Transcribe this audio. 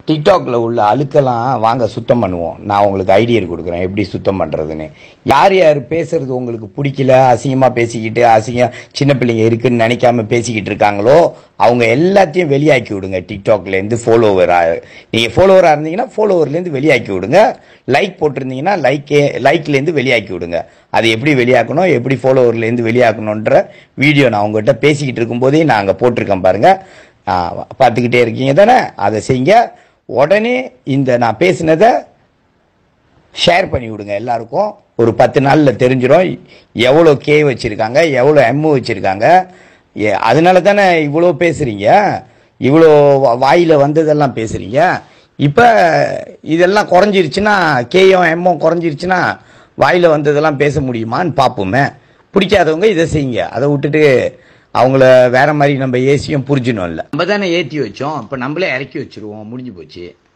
டிக்டாக்ல உள்ள அழுக்கெல்லாம் வாங்க சுத்தம் பண்ணுவோம் நான் உங்களுக்கு ஐடியா கொடுக்குறேன் எப்படி சுத்தம் பண்றதுன்னு யார் யார் பேசுறது உங்களுக்கு பிடிக்கல அசிங்கமா பேசிக்கிட்டு அசிங்கம் சின்ன பிள்ளைங்க இருக்குன்னு நினைக்காம பேசிக்கிட்டு இருக்காங்களோ அவங்க எல்லாத்தையும் வெளியாக்கி விடுங்க டிக்டாக்ல இருந்து ஃபாலோவரா நீங்க ஃபாலோவரா இருந்தீங்கன்னா ஃபாலோவர்ல இருந்து வெளியாக்கி விடுங்க லைக் போட்டிருந்தீங்கன்னா லைக்கே லைக்ல இருந்து வெளியாக்கி விடுங்க அது எப்படி வெளியாக்கணும் எப்படி ஃபாலோவர்ல இருந்து வெளியாக்கணுன்ற வீடியோ நான் உங்ககிட்ட பேசிக்கிட்டு இருக்கும்போதே நான் அங்க போட்டிருக்கேன் பாருங்க ஆ, பார்த்துக்கிட்டே இருக்கீங்க தானே அதை செய்யுங்க உடனே இந்த நான் பேசினதை ஷேர் பண்ணி விடுங்க எல்லாருக்கும் ஒரு பத்து நாளில் தெரிஞ்சிடும் எவ்வளோ கே வச்சுருக்காங்க எவ்வளோ எம் வச்சுருக்காங்க அதனால தானே இவ்வளோ பேசுகிறீங்க இவ்வளோ வாயில் வந்ததெல்லாம் பேசுகிறீங்க இப்போ இதெல்லாம் குறைஞ்சிருச்சுன்னா கேயும் எம்மும் குறைஞ்சிருச்சுன்னா வாயில் வந்ததெல்லாம் பேச முடியுமான்னு பார்ப்போமே பிடிக்காதவங்க இதை செய்யுங்க அதை விட்டுட்டு அவங்கள வேற மாதிரி நம்ம ஏசியும் புரிஞ்சினோம்ல நம்ம தானே ஏற்றி வச்சோம் இப்போ நம்மளே இறக்கி வச்சிருவோம் முடிஞ்சு போச்சு